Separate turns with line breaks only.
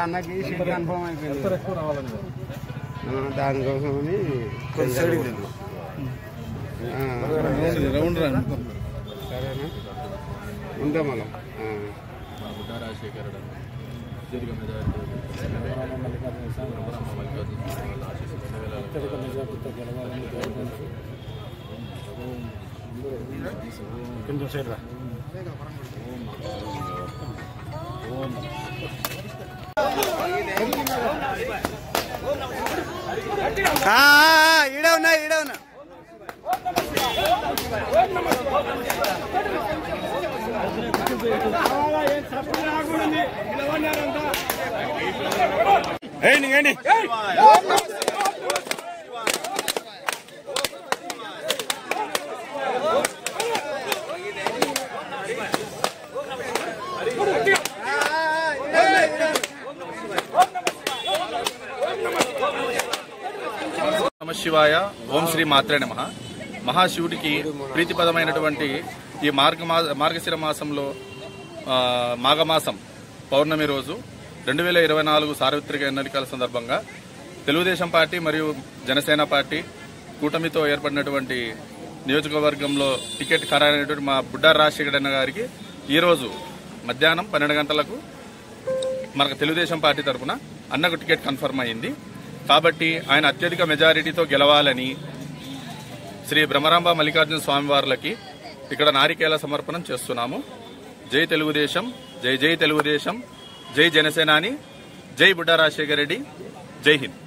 అన్నకి seat confirm అయిపోయింది
ఎంత ఎక్కువ రావాలని
ఆ, దానికోసమని ఆ,
రౌండ్ రా
సరేనా ఉందా మనం ఆ.
కొంచెం సైడ్ రా
ఈడ ఉన్నా ఈడ ఉన్నా
నమ శివాయ ఓం శ్రీ మాత్రే నమ మహాశివుడికి ప్రీతిపదమైనటువంటి ఈ మార్గ మార్గశిర మాసంలో ఆ, మాఘమాసం పౌర్ణమి రోజు రెండు వేల ఇరవై నాలుగు సార్వత్రిక ఎన్నికల సందర్భంగా తెలుగుదేశం పార్టీ మరియు జనసేన పార్టీ కూటమితో ఏర్పడినటువంటి నియోజకవర్గంలో టికెట్ ఖరారైనటువంటి మా బుడ్డార్ రాజశేఖర్ అన్న గారికి ఈరోజు మధ్యాహ్నం పన్నెండు గంటలకు మనకు తెలుగుదేశం పార్టీ తరఫున అన్నకు టికెట్ కన్ఫర్మ్ అయింది కాబట్టి ఆయన అత్యధిక మెజారిటీతో గెలవాలని శ్రీ బ్రహ్మరాంబ మల్లికార్జున స్వామి వార్లకి ఇక్కడ నారికేల సమర్పణం చేస్తున్నాము జై తెలుగుదేశం జై జై తెలుగుదేశం జై జనసేనాని జై బుడ్డా రాజశేఖర రెడ్డి జై హింద్